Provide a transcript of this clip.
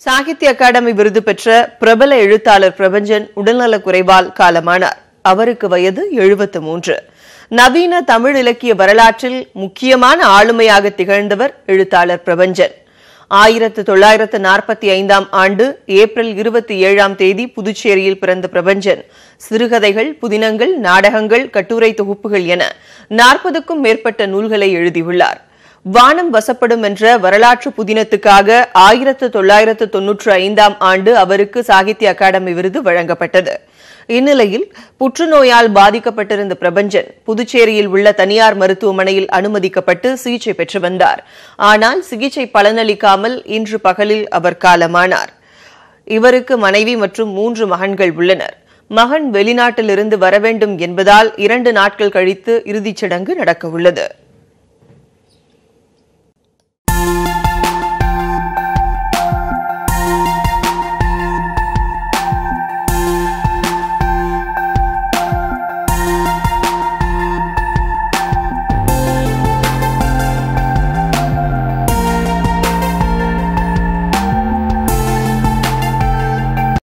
Sahitya academy விருது பெற்ற பிரபல எழுத்தாளர் பிரபஞ்சன் உடல்நலக் குறைவால் காலமானார் அவருக்கு வயது எழுபத்து மூன்று நவீன தமிழ் இலக்கிய வரலாற்றில் முக்கியமான ஆளுமையாக திகழ்ந்தவர் எழுத்தாளர் பிரபஞ்சன் ஆயிரத்து தொள்ளாயிரத்து நாற்பத்தி ஐந்தாம் ஆண்டு ஏப்ரல் இருபத்தி ஏழாம் தேதி புதுச்சேரியில் பிறந்த பிரபஞ்சன் சிறுகதைகள் புதினங்கள் நாடகங்கள் கட்டுரை தொகுப்புகள் என நாற்பதுக்கும் மேற்பட்ட நூல்களை எழுதியுள்ளார் வானம் வசப்படும் என்ற வரலாற்று புதினத்துக்காக ஆயிரத்து தொள்ளாயிரத்து தொன்னூற்று ஐந்தாம் ஆண்டு அவருக்கு சாகித்ய அகாடமி விருது வழங்கப்பட்டது இந்நிலையில் புற்றுநோயால் பாதிக்கப்பட்டிருந்த பிரபஞ்சன் புதுச்சேரியில் உள்ள தனியார் மருத்துவமனையில் அனுமதிக்கப்பட்டு சிகிச்சை பெற்று வந்தார் ஆனால் சிகிச்சை பலனளிக்காமல் இன்று பகலில் அவர் காலமானார் இவருக்கு மனைவி மற்றும் மூன்று மகன்கள் உள்ளனர் மகன் வெளிநாட்டிலிருந்து வரவேண்டும் என்பதால் இரண்டு நாட்கள் கழித்து இறுதிச் சடங்கு நடக்கவுள்ளது